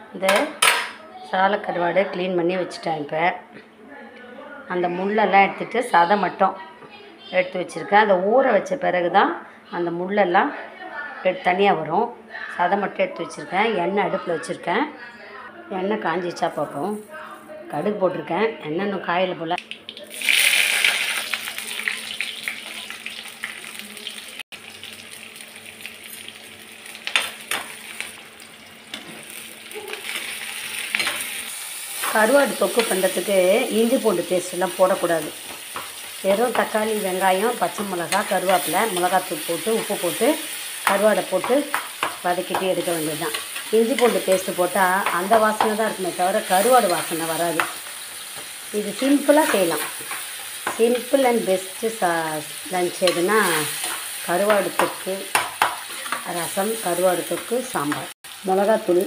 இந்த சாலை கருவாடு க்ளீன் பண்ணி வச்சுட்டேன் இப்போ அந்த முள்ளெல்லாம் எடுத்துட்டு சதை மட்டும் எடுத்து வச்சுருக்கேன் அதை ஊற வச்ச பிறகு தான் அந்த முள்ளெல்லாம் எடுத்து தனியாக வரும் சதை மட்டும் எடுத்து வச்சுருக்கேன் எண்ணெய் அடுப்பில் வச்சுருக்கேன் எண்ணெய் காஞ்சிச்சா பார்ப்போம் கடுகு போட்டிருக்கேன் எண்ணெய் இன்னும் காயில போல் கருவாடு தொக்கு பண்ணுறதுக்கு இஞ்சி பூண்டு பேஸ்ட்டெல்லாம் போடக்கூடாது வெறும் தக்காளி வெங்காயம் பச்சை மிளகா கருவேப்பிலை மிளகாத்தூள் போட்டு உப்பு போட்டு கருவாடை போட்டு வதக்கிட்டு எடுக்க வேண்டியது தான் இஞ்சி பூண்டு பேஸ்ட்டு போட்டால் அந்த வாசனை தான் இருக்குமே தவிர கருவாடு வாசனை வராது இது சிம்பிளாக செய்யலாம் சிம்பிள் அண்ட் பெஸ்ட்டு சா லஞ்ச் எதுனா கருவாடு தொக்கு ரசம் கருவாடு தொக்கு சாம்பார் மிளகாத்தூள்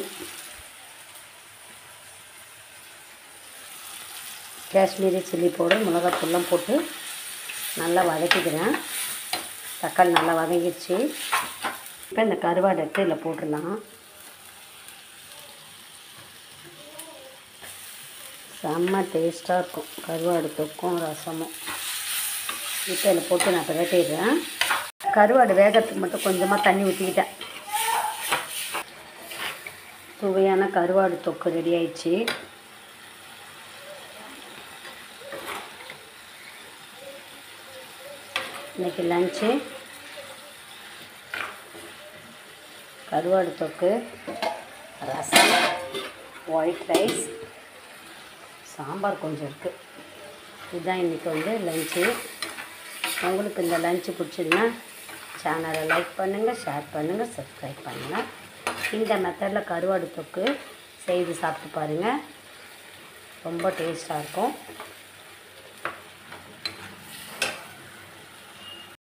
காஷ்மீரி சில்லி பவுடர் மிளகாத்தூள்லாம் போட்டு நல்லா வதக்கிக்கிறேன் தக்காளி நல்லா வதங்கிடுச்சு இப்போ இந்த கருவாடு எடுத்து இதில் போட்டுடலாம் செம்ம டேஸ்ட்டாக இருக்கும் கருவாடு தொக்கும் ரசமும் இப்போ இதில் போட்டு நான் பிரட்டிடுறேன் கருவாடு வேகத்துக்கு மட்டும் கொஞ்சமாக தண்ணி ஊற்றிக்கிட்டேன் சுவையான கருவாடு தொக்கு ரெடி ஆயிடுச்சு இன்றைக்கி லஞ்சு கருவாடு தொக்கு ரசம் ஒயிட் ரைஸ் சாம்பார் கொஞ்சம் இருக்குது இதுதான் இன்றைக்கி வந்து லஞ்சு உங்களுக்கு இந்த லஞ்சு பிடிச்சதுன்னா சேனலை லைக் பண்ணுங்கள் ஷேர் பண்ணுங்கள் சப்ஸ்கிரைப் பண்ணுங்கள் இந்த மெத்தடில் கருவாடு தொக்கு செய்து சாப்பிட்டு பாருங்கள் ரொம்ப டேஸ்ட்டாக இருக்கும்